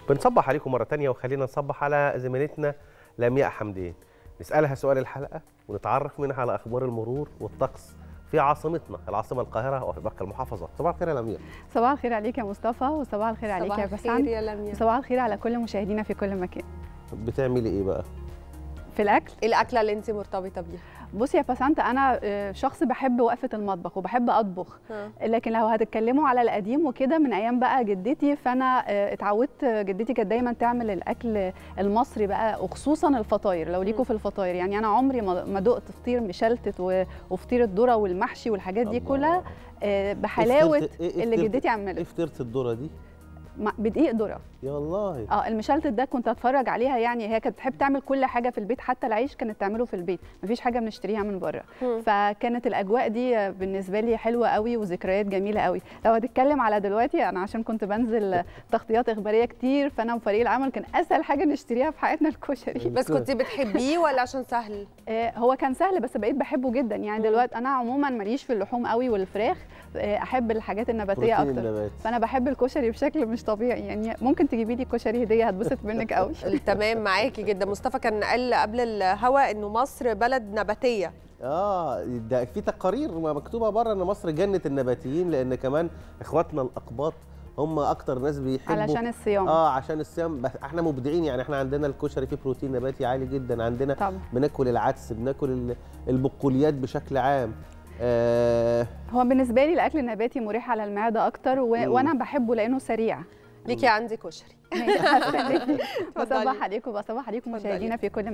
بنصبح عليكم مرة تانية وخلينا نصبح على زميلتنا لمياء حمدين نسألها سؤال الحلقة ونتعرف منها على أخبار المرور والطقس في عاصمتنا العاصمة القاهرة وفي باقي المحافظات صباح الخير يا لمياء صباح الخير عليك يا مصطفى وصباح الخير عليك صباح يا الخير بسام يا لميا وصباح الخير على كل مشاهدينا في كل مكان بتعملي إيه بقى؟ في الاكل ايه الاكله اللي انت مرتبطه بيها بصي يا بسنت انا آه، شخص بحب وقفه المطبخ وبحب اطبخ ها. لكن لو هتتكلموا على القديم وكده من ايام بقى جدتي فانا آه، اتعودت جدتي كانت دايما تعمل الاكل المصري بقى وخصوصا الفطاير لو ليكوا مم. في الفطاير يعني انا عمري ما ما دقت فطير مشلتت و- وفطير الذره والمحشي والحاجات دي الله. كلها آه، بحلاوه إيه فطرت- إيه- إيه اللي فطرت- جدتي إيه عملت فطيرة الذرة دي؟ مع- بدقيق ذره يا والله اه المشلتت ده كنت اتفرج عليها يعني هي كانت بتحب تعمل كل حاجه في البيت حتى العيش كانت تعمله في البيت مفيش حاجه بنشتريها من بره مم. فكانت الاجواء دي بالنسبه لي حلوه قوي وذكريات جميله قوي لو هتتكلم على دلوقتي انا عشان كنت بنزل تغطيات اخباريه كتير فانا وفريق العمل كان اسهل حاجه نشتريها في حياتنا الكشري بس كنت بتحبيه ولا عشان سهل آه، هو كان سهل بس بقيت بحبه جدا يعني مم. دلوقتي انا عموما ماليش في اللحوم قوي والفراخ آه، احب الحاجات النباتيه بروتين اكتر النبات فانا بحب الكشري بشكل مش طبيعي يعني ممكن تجيبي لي كشري هديه هتبسط منك قوي تمام معاكي جدا مصطفى كان قال قبل الهوا انه مصر بلد نباتيه اه ده في تقارير مكتوبه بره ان مصر جنه النباتيين لان كمان اخواتنا الاقباط هم اكتر ناس بيحبوا علشان الصيام اه عشان الصيام بس احنا مبدعين يعني احنا عندنا الكشري فيه بروتين نباتي عالي جدا عندنا طبعا بناكل العدس بناكل ال- البقوليات بشكل عام آه هو بالنسبه لي الاكل النباتي مريح على المعده اكتر و... مم. وانا بحبه لانه سريع ليكي عندي كشري بصبح اتفضلي. عليكم بصبح عليكم اتفضلي. مشاهدينا في كل